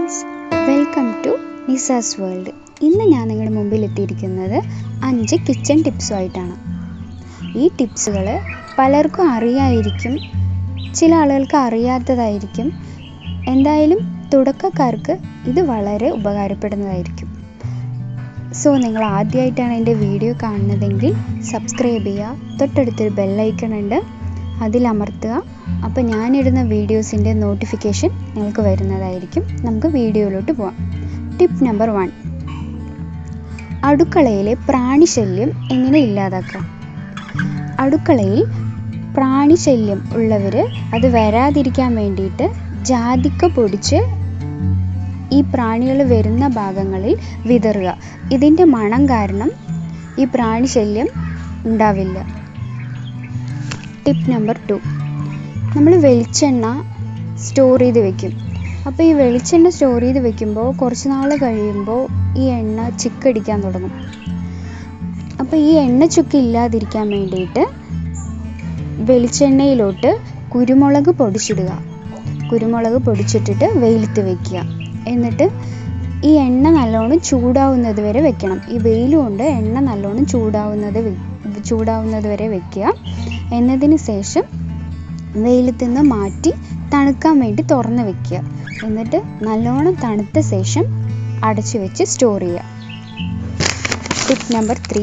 friends welcome to Nisa's world ഇന്ന് ഞാൻ നിങ്ങളുടെ മുമ്പിൽ എത്തിയിരിക്കുന്നത് അഞ്ച് കിച്ചൺ ടിപ്സുമായിട്ടാണ് ഈ ടിപ്സുകൾ പലർക്കും അറിയായിരിക്കും ചില ആളുകൾക്ക് അറിയാത്തതായിരിക്കും എന്തായാലും തുടക്കക്കാർക്ക് ഇത് വളരെ ഉപകാരപ്പെടുന്നതായിരിക്കും സോ നിങ്ങൾ ആദ്യമായിട്ടാണ് എൻ്റെ വീഡിയോ കാണുന്നതെങ്കിൽ സബ്സ്ക്രൈബ് ചെയ്യുക തൊട്ടടുത്തൊരു ബെല്ലൈക്കൺ ഉണ്ട് അതിലമർത്തുക അപ്പോൾ ഞാനിടുന്ന വീഡിയോസിൻ്റെ നോട്ടിഫിക്കേഷൻ നിങ്ങൾക്ക് വരുന്നതായിരിക്കും നമുക്ക് വീഡിയോയിലോട്ട് പോവാം ടിപ്പ് നമ്പർ വൺ അടുക്കളയിലെ പ്രാണിശല്യം എങ്ങനെ ഇല്ലാതാക്കാം അടുക്കളയിൽ പ്രാണിശല്യം ഉള്ളവർ അത് വരാതിരിക്കാൻ വേണ്ടിയിട്ട് ജാതിക്ക പൊടിച്ച് ഈ പ്രാണികൾ വരുന്ന ഭാഗങ്ങളിൽ വിതറുക ഇതിൻ്റെ മണം കാരണം ഈ പ്രാണിശല്യം ഉണ്ടാവില്ല ടിപ്പ് നമ്പർ ടു നമ്മൾ വെളിച്ചെണ്ണ സ്റ്റോർ ചെയ്ത് വെക്കും അപ്പോൾ ഈ വെളിച്ചെണ്ണ സ്റ്റോർ ചെയ്ത് വെക്കുമ്പോൾ കുറച്ച് നാൾ കഴിയുമ്പോൾ ഈ എണ്ണ ചിക്കടിക്കാൻ തുടങ്ങും അപ്പോൾ ഈ എണ്ണ ചുക്ക് ഇല്ലാതിരിക്കാൻ വേണ്ടിയിട്ട് വെളിച്ചെണ്ണയിലോട്ട് കുരുമുളക് പൊടിച്ചിടുക കുരുമുളക് പൊടിച്ചിട്ടിട്ട് വെയിലത്ത് വെക്കുക എന്നിട്ട് ഈ എണ്ണ നല്ലോണം ചൂടാവുന്നത് വരെ വെക്കണം ഈ വെയിൽ കൊണ്ട് എണ്ണ നല്ലോണം ചൂടാവുന്നത് ചൂടാവുന്നത് വരെ വെക്കുക എന്നതിന് ശേഷം വെയിലത്ത് നിന്ന് മാറ്റി തണുക്കാൻ വേണ്ടി തുറന്ന് വെക്കുക എന്നിട്ട് നല്ലോണം തണുത്ത ശേഷം അടച്ചു വെച്ച് സ്റ്റോർ ചെയ്യുക ടിപ്പ് നമ്പർ ത്രീ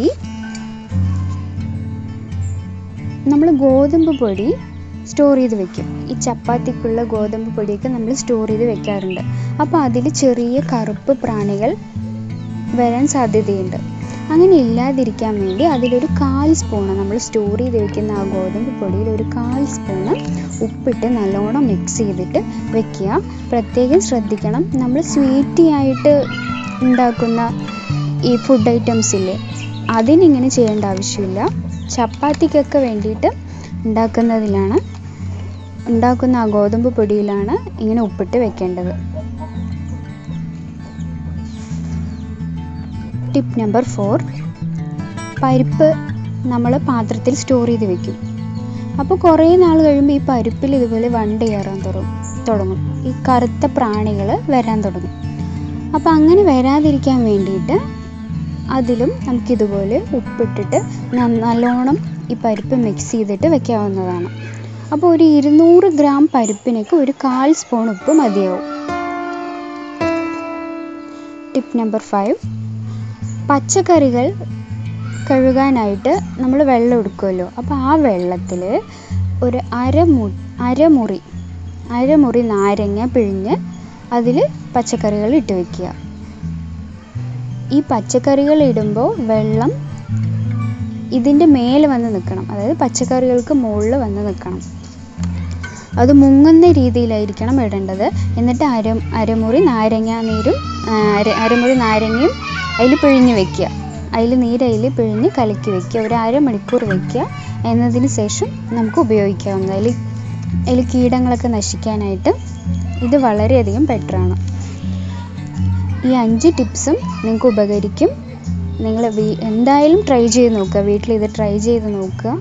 നമ്മൾ ഗോതമ്പ് പൊടി സ്റ്റോർ ചെയ്ത് വെക്കും ഈ ചപ്പാത്തിക്കുള്ള ഗോതമ്പ് പൊടിയൊക്കെ നമ്മൾ സ്റ്റോർ ചെയ്ത് വെക്കാറുണ്ട് അപ്പോൾ അതിൽ ചെറിയ കറുപ്പ് പ്രാണികൾ വരാൻ സാധ്യതയുണ്ട് അങ്ങനെ ഇല്ലാതിരിക്കാൻ വേണ്ടി അതിലൊരു കാൽ സ്പൂണ് നമ്മൾ സ്റ്റോർ ചെയ്ത് വെക്കുന്ന ആ ഗോതമ്പ് പൊടിയിൽ ഒരു കാൽ സ്പൂണ് ഉപ്പിട്ട് നല്ലോണം മിക്സ് ചെയ്തിട്ട് വെക്കുക പ്രത്യേകം ശ്രദ്ധിക്കണം നമ്മൾ സ്വീറ്റി ആയിട്ട് ഉണ്ടാക്കുന്ന ഈ ഫുഡ് ഐറ്റംസ് ഇല്ലേ അതിനിങ്ങനെ ചെയ്യേണ്ട ആവശ്യമില്ല ചപ്പാത്തിക്കൊക്കെ വേണ്ടിയിട്ട് ഉണ്ടാക്കുന്നതിലാണ് ഉണ്ടാക്കുന്ന ആ ഗോതമ്പ് പൊടിയിലാണ് ഇങ്ങനെ ഉപ്പിട്ട് വെക്കേണ്ടത് ടിപ്പ് നമ്പർ ഫോർ പരിപ്പ് നമ്മൾ പാത്രത്തിൽ സ്റ്റോർ ചെയ്ത് വെക്കും അപ്പോൾ കുറേ നാൾ കഴിയുമ്പോൾ ഈ പരിപ്പിൽ ഇതുപോലെ വണ്ട് കയറാൻ തുടങ്ങും തുടങ്ങും ഈ കറുത്ത പ്രാണികൾ വരാൻ തുടങ്ങും അപ്പോൾ അങ്ങനെ വരാതിരിക്കാൻ വേണ്ടിയിട്ട് അതിലും നമുക്കിതുപോലെ ഉപ്പിട്ടിട്ട് നല്ലോണം ഈ പരിപ്പ് മിക്സ് ചെയ്തിട്ട് വെക്കാവുന്നതാണ് അപ്പോൾ ഒരു ഇരുന്നൂറ് ഗ്രാം പരിപ്പിനൊക്കെ ഒരു കാൽ സ്പൂൺ ഉപ്പ് മതിയാവും ടിപ്പ് നമ്പർ ഫൈവ് പച്ചക്കറികൾ കഴുകാനായിട്ട് നമ്മൾ വെള്ളം എടുക്കുമല്ലോ അപ്പോൾ ആ വെള്ളത്തിൽ ഒരു അരമു അരമുറി അരമുറി നാരങ്ങ പിഴിഞ്ഞ് അതിൽ പച്ചക്കറികൾ ഇട്ട് വെക്കുക ഈ പച്ചക്കറികൾ ഇടുമ്പോൾ വെള്ളം ഇതിൻ്റെ മേലെ വന്ന് നിൽക്കണം അതായത് പച്ചക്കറികൾക്ക് മുകളിൽ വന്ന് നിൽക്കണം അത് മുങ്ങുന്ന രീതിയിലായിരിക്കണം ഇടേണ്ടത് എന്നിട്ട് അര അരമുറി നാരങ്ങ നീരും അര അരമുറി നാരങ്ങയും അതിൽ പിഴിഞ്ഞ് വെക്കുക അതിൽ നീര് അതിൽ പിഴിഞ്ഞ് കലക്കി വെക്കുക ഒരു അരമണിക്കൂർ വെക്കുക എന്നതിന് ശേഷം നമുക്ക് ഉപയോഗിക്കാവുന്ന അതിൽ അതിൽ കീടങ്ങളൊക്കെ നശിക്കാനായിട്ട് ഇത് വളരെയധികം ബെറ്ററാണ് ഈ അഞ്ച് ടിപ്സും നിങ്ങൾക്ക് ഉപകരിക്കും നിങ്ങൾ എന്തായാലും ട്രൈ ചെയ്ത് നോക്കുക വീട്ടിൽ ഇത് ട്രൈ ചെയ്ത് നോക്കുക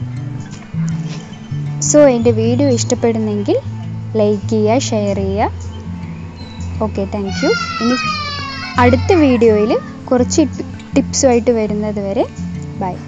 സോ എൻ്റെ വീഡിയോ ഇഷ്ടപ്പെടുന്നെങ്കിൽ ലൈക്ക് ചെയ്യുക ഷെയർ ചെയ്യുക ഓക്കെ താങ്ക് യു ഇനി അടുത്ത വീഡിയോയിൽ കുറച്ച് ടിപ്സുമായിട്ട് വരുന്നത് വരെ ബൈ